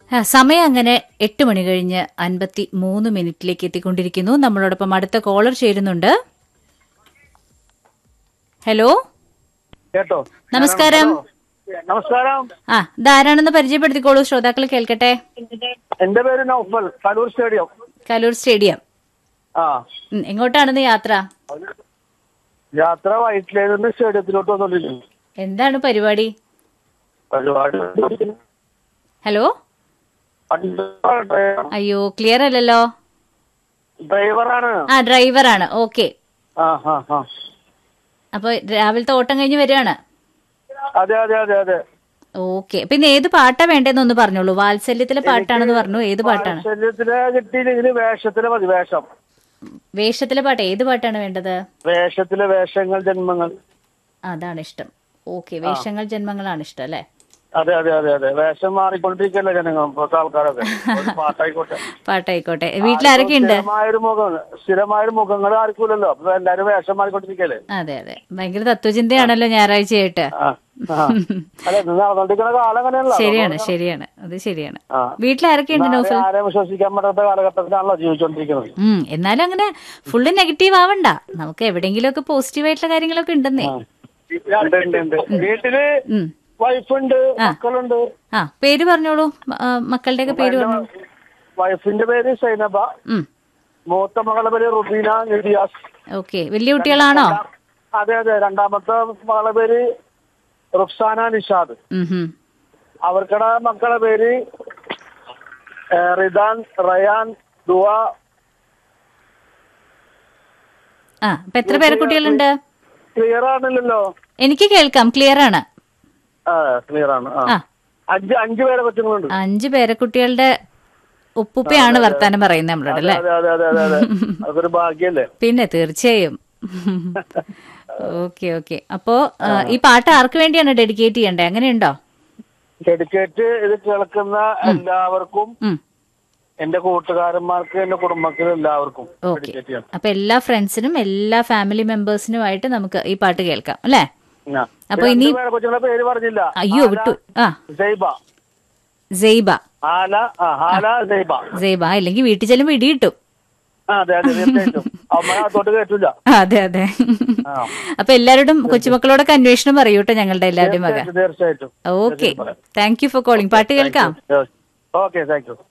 ആ, സമയം അങ്ങനെ എട്ട് മണി കഴിഞ്ഞ് അൻപത്തി മൂന്ന് മിനിറ്റിലേക്ക് എത്തിക്കൊണ്ടിരിക്കുന്നു നമ്മളോടൊപ്പം അടുത്ത കോളർ ചേരുന്നുണ്ട് ഹലോ കേട്ടോ നമസ്കാരം നമസ്കാരം ആ ഇതാരാണെന്ന് പരിചയപ്പെടുത്തിക്കോളൂ ശ്രോതാക്കൾ കേൾക്കട്ടെ എന്റെ പേര് നൗഫൽ കലൂർ സ്റ്റേഡിയം കലൂർ സ്റ്റേഡിയം ആ ഉം, എങ്ങോട്ടാണെന്ന് യാത്ര യാത്ര വൈറ്റിലേന്ന് നിന്ന് സ്റ്റേഡിയത്തിലോട്ട് വന്നോണ്ടിരിക്കുന്നു എന്താണ് പരിപാടി പരിപാടി ഹലോ അയ്യോ ക്ലിയർ അല്ലല്ലോ ഡ്രൈവറാണ് ആ ഡ്രൈവറാണ് ഓക്കെ ആ ആ ആ അപ്പൊ രാവിലത്തെ ഓട്ടം കഴിഞ്ഞ് വരികയാണ് അതെ അതെ അതെ അതെ ഓക്കെ പിന്നെ ഏത് പാട്ടാ വേണ്ടതെന്ന് ഒന്ന് പറഞ്ഞോളൂ വാത്സല്യത്തിലെ പാട്ടാണെന്ന് പറഞ്ഞു ഏത് പാട്ടാണ് ശരീരത്തിലെ കിട്ടിയില്ലെങ്കിൽ വേഷത്തിലെ മതി വേഷം വേഷത്തിലെ പാട്ട് ഏത് പാട്ടാണ് വേണ്ടത് വേഷത്തിലെ വേഷങ്ങൾ ജന്മങ്ങൾ അതാണ് ഇഷ്ടം ഓക്കെ വേഷങ്ങൾ ജന്മങ്ങളാണ് ഇഷ്ടം അല്ലെ അതെ അതെ അതെ അതെ വേഷം മാറിക്കൊണ്ടിരിക്കല്ലേ ജനങ്ങൾ ഇപ്പോഴത്തെ ആൾക്കാരൊക്കെ ഒരു പാട്ടായിക്കോട്ടെ പാട്ടായിക്കോട്ടെ വീട്ടിലാരൊക്കെ ഉണ്ട് സ്ഥിരമായൊരു മുഖം സ്ഥിരമായൊരു മുഖങ്ങൾ ആർക്കൂലല്ലോ അപ്പൊ എല്ലാരും വേഷം മാറിക്കൊണ്ടിരിക്കല്ലേ അതെ അതെ ഭയങ്കര തത്വചിന്തയാണല്ലോ ഞായറാഴ്ചയായിട്ട് ആ, ആ. അല്ല ഇത് നടന്നുകൊണ്ടിരിക്കുന്ന കാലം അങ്ങനെയല്ല ശരിയാണ് ശരിയാണ് അത് ശരിയാണ് ആ. വീട്ടിലാരൊക്കെ ഉണ്ട് നൗഫൽ ആരെയും വിശ്വസിക്കാൻ പറ്റാത്ത കാലഘട്ടത്തിലാണല്ലോ ജീവിച്ചുകൊണ്ടിരിക്കുന്നത് ഉം എന്നാലും അങ്ങനെ ഫുള്ള് നെഗറ്റീവ് ആവണ്ട നമുക്ക് എവിടെയെങ്കിലുമൊക്കെ പോസിറ്റീവ് ആയിട്ടുള്ള കാര്യങ്ങളൊക്കെ ഉണ്ടെന്നേ ഉണ്ട്, ഉണ്ട്, ഉണ്ട്. വീട്ടില് ഉം വൈഫുണ്ട് മക്കളുണ്ട് ആ പേര് പറഞ്ഞോളൂ ആ, മക്കളുടെയൊക്കെ പേര് പറഞ്ഞോളൂ വൈഫിന്റെ പേര് സൈനബ ഉം മൂത്ത മകളുടെ പേര് റുബീന നിദിയാസ് ഓക്കെ വലിയ കുട്ടികളാണോ അതെ അതെ രണ്ടാമത്തെ മകളുടെ പേര് റുക്സാന നിഷാദ് ഉം ഹും. അവർക്കടെ മക്കളുടെ പേര് ഏ, റിദാൻ റയാൻ ദുവ ആ അപ്പൊ എത്ര പേരെ കുട്ടികളുണ്ട് ക്ലിയർ ആണില്ലല്ലോ എനിക്ക് കേൾക്കാം ക്ലിയർ ആണ് ആ ക്ലിയർ ആണ് ആ ആ അഞ്ച് അഞ്ചു പേരെ കൊച്ചുങ്ങളുണ്ട് അഞ്ച് പേരക്കുട്ടികളുടെ ഉപ്പുപ്പയാണ് വർത്താനം പറയുന്നത് നമ്മളോട് അല്ലേ അതെ അതെ അതെ അതെ അതെ അതൊരു ഭാഗ്യല്ലേ പിന്നെ തീർച്ചയായും ഓക്കെ ഓക്കെ അപ്പോ ആ, ഈ പാട്ട് ആർക്ക് വേണ്ടിയാണ് ഡെഡിക്കേറ്റ് ചെയ്യണ്ടേ അങ്ങനെയുണ്ടോ ഡെഡിക്കേറ്റ് ഇത് കേൾക്കുന്ന എല്ലാവർക്കും ഉം എന്റെ കൂട്ടുകാരന്മാർക്ക് എന്റെ കുടുംബത്തിന് എല്ലാവർക്കും ഓക്കെ ഡെഡിക്കേറ്റ് ചെയ്യണം അപ്പൊ എല്ലാ ഫ്രണ്ട്സിനും എല്ലാ ഫാമിലി മെമ്പേഴ്സിനുമായിട്ട് നമുക്ക് ഈ പാട്ട് കേൾക്കാം അല്ലേ ആ. അപ്പൊ ഇനി രണ്ട് പേരെ കൊച്ചുങ്ങളുടെ പേര് പറഞ്ഞില്ല അയ്യോ വിട്ടു ആ സൈബ സെയ്ബ ആല ആ ഹാല സൈബ സെയ്ബ ഇല്ലെങ്കിൽ വീട്ടിൽ ചെല്ലുമ്പോ ഇടി കിട്ടും ആ അതെ അതെ തീർച്ചയായിട്ടും അമ്മ അത്തോട്ട് കേട്ടില്ല അതെ അതെ ആ. അപ്പൊ എല്ലാവരോടും കൊച്ചുമക്കളോടൊക്കെ അന്വേഷണം പറയൂട്ടോ ഞങ്ങളുടെ എല്ലാവരുടെയും വക തീർച്ചയായിട്ടും okay thank you for calling പാട്ട് കേൾക്കാം ഓക്കെ താങ്ക് യു